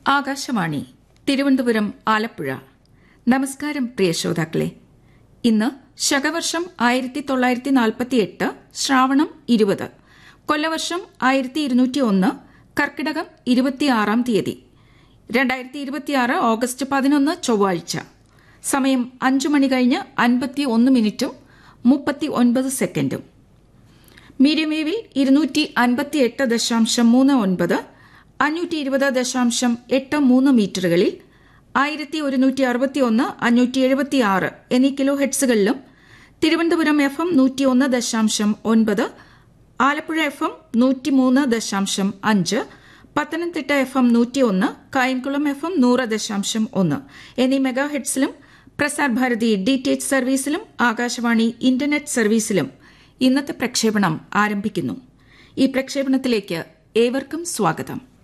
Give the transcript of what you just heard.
ആകാശവാണി തിരുവനന്തപുരം ആലപ്പുഴ നമസ്കാരം പ്രിയ ശ്രോതാക്കളെ ഇന്ന് ശകവർഷം ആയിരത്തി തൊള്ളായിരത്തി നാൽപ്പത്തിയെട്ട് ശ്രാവണം ഇരുപത് കൊല്ലവർഷം ആയിരത്തി ഇരുന്നൂറ്റി ഒന്ന് കർക്കിടകം ഇരുപത്തിയാറാം തീയതി രണ്ടായിരത്തി ഇരുപത്തിയാറ് ഓഗസ്റ്റ് പതിനൊന്ന് ചൊവ്വാഴ്ച സമയം അഞ്ചു മണി കഴിഞ്ഞ് അൻപത്തി ഒന്ന് മിനിറ്റും മുപ്പത്തി ഒൻപത് സെക്കൻഡും മീഡിയം വേവിൽ ഇരുന്നൂറ്റി അൻപത്തി എട്ട് ദശാംശം മൂന്ന് ഒൻപത് അഞ്ഞൂറ്റി ഇരുപത് ദശാംശം എട്ട് മൂന്ന് മീറ്ററുകളിൽ ആയിരത്തി ഒരുന്നൂറ്റി അറുപത്തി ഒന്ന് അഞ്ഞൂറ്റി എഴുപത്തി ആറ് എന്നീ കിലോ ഹെഡ്സുകളിലും തിരുവനന്തപുരം എഫ് എം നൂറ്റി ഒന്ന് ദശാംശം ഒൻപത് ആലപ്പുഴ എഫ് എം നൂറ്റി മൂന്ന് ദശാംശം അഞ്ച് പത്തനംതിട്ട എഫ് എം നൂറ്റി ഒന്ന് കായംകുളം എഫ് എം നൂറ് ദശാംശം ഒന്ന് എന്നീ മെഗാ ഹെഡ്സിലും Prasar Bharati D T H സർവീസിലും ആകാശവാണി ഇന്റർനെറ്റ് സർവീസിലും ഇന്നത്തെ പ്രക്ഷേപണം ആരംഭിക്കുന്നു ഈ പ്രക്ഷേപണത്തിലേക്ക് ഏവർക്കും സ്വാഗതം